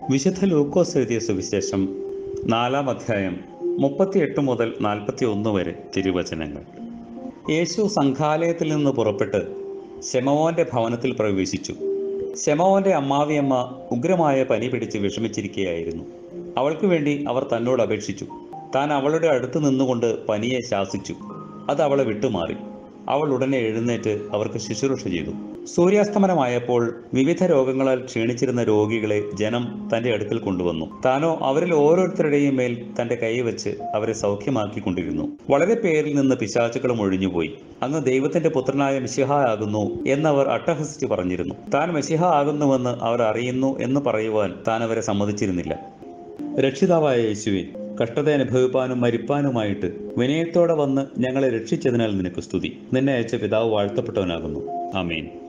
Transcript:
വിശുദ്ധ ലൂക്കോസ് എഴുതിയ സുവിശേഷം നാലാം അധ്യായം മുപ്പത്തിയെട്ട് മുതൽ നാൽപ്പത്തി ഒന്ന് വരെ തിരുവചനങ്ങൾ യേശു സംഘാലയത്തിൽ നിന്ന് പുറപ്പെട്ട് ശെമവോന്റെ ഭവനത്തിൽ പ്രവേശിച്ചു ശെമവോന്റെ അമ്മാവിയമ്മ ഉഗ്രമായ പനി പിടിച്ച് വിഷമിച്ചിരിക്കുകയായിരുന്നു അവൾക്ക് വേണ്ടി അവർ തന്നോട് അപേക്ഷിച്ചു താൻ അവളുടെ അടുത്ത് നിന്നുകൊണ്ട് പനിയെ ശാസിച്ചു അത് അവളെ വിട്ടുമാറി അവൾ ഉടനെ എഴുന്നേറ്റ് അവർക്ക് ശുശ്രൂഷ ചെയ്തു സൂര്യാസ്തമനമായപ്പോൾ വിവിധ രോഗങ്ങളാൽ ക്ഷീണിച്ചിരുന്ന രോഗികളെ ജനം തന്റെ അടുക്കൽ കൊണ്ടുവന്നു താനോ അവരിൽ ഓരോരുത്തരുടെയും മേൽ തന്റെ കൈ വെച്ച് അവരെ സൗഖ്യമാക്കിക്കൊണ്ടിരുന്നു വളരെ പേരിൽ നിന്ന് പിശാചുക്കളും ഒഴിഞ്ഞുപോയി അങ്ങ് ദൈവത്തിന്റെ പുത്രനായ മിശിഹ ആകുന്നു എന്നവർ അട്ടഹസിച്ച് പറഞ്ഞിരുന്നു താൻ മെസ്സിഹ ആകുന്നുവെന്ന് അവർ അറിയുന്നു എന്ന് പറയുവാൻ താൻ അവരെ സമ്മതിച്ചിരുന്നില്ല രക്ഷിതാവായ യേശുവെ കഷ്ടത അനുഭവിപ്പാനും മരിപ്പാനുമായിട്ട് വിനയത്തോടെ വന്ന് ഞങ്ങളെ രക്ഷിച്ചതിനാൽ നിനക്ക് സ്തുതി നിന്നെ അയച്ച പിതാവ് വാഴ്ത്തപ്പെട്ടവനാകുന്നു ആമേൻ